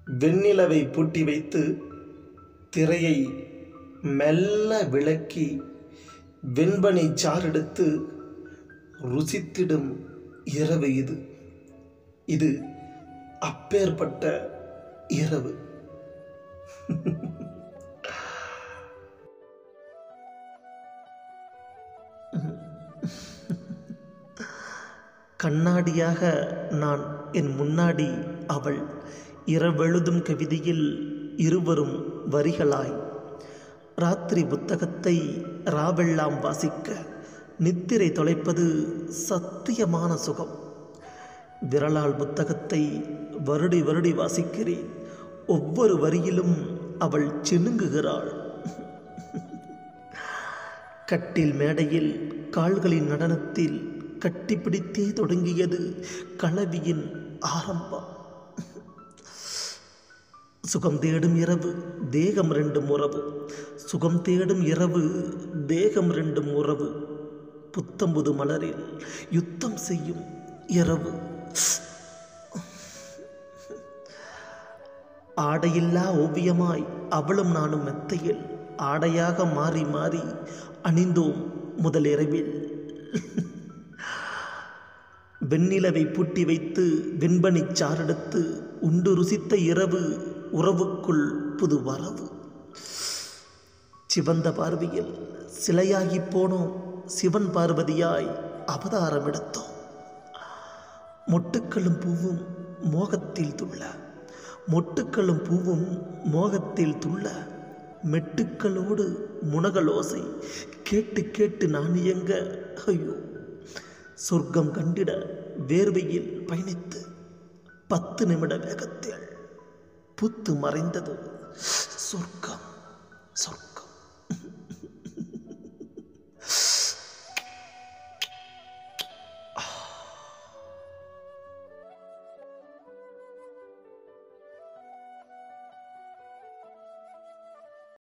வெண்ணிலவை பூட்டி வைத்து திரையை மெல்ல விளக்கி வெண்பனை சாறெடுத்து ருசித்திடும் இரவு இது இது அப்பேற்பட்ட இரவு கண்ணாடியாக நான் என் முன்னாடி அவள் இரவெழுதும் கவிதையில் இருவரும் வரிகளாய் ராத்திரி புத்தகத்தை ராவெல்லாம் வாசிக்க நித்திரை தொலைப்பது சத்தியமான சுகம் விரலால் புத்தகத்தை வருடி வருடி வாசிக்கிறேன் ஒவ்வொரு வரியிலும் அவள் சினுங்குகிறாள் கட்டில் மேடையில் கால்களின் நடனத்தில் கட்டிப்பிடித்தே தொடங்கியது கலவியின் ஆரம்பம் சுகம் தேடும் இரவு தேகம் ரெண்டும் உறவு சுகம் தேடும் இரவு தேகம் ரெண்டும் உறவு புத்தம்புது மலரில் யுத்தம் செய்யும் இரவு ஆடையில்லா ஓவியமாய் அவளும் நானும் மெத்தையில் ஆடையாக மாறி மாறி அணிந்தோம் முதல் இரவில் வெண்ணிலவை பூட்டி வைத்து வெண்பனிச் சாறெடுத்து உண்டு ருசித்த இரவு உறவுக்குள் புது வரவு சிவந்த பார்வையில் சிலையாகி போனோம் சிவன் பார்வதியாய் அவதாரம் எடுத்தோம் மொட்டுக்களும் பூவும் மோகத்தில் துள்ள மொட்டுக்களும் பூவும் மோகத்தில் துள்ள மெட்டுக்களோடு முனகலோசை கேட்டு கேட்டு நான் இயங்க ஐயோ சொர்க்கம் கண்டிட வேர்வையில் பயணித்து பத்து நிமிட வேகத்தில் புத்து மறைந்தது சொர்க்கம் சொர்க்கம்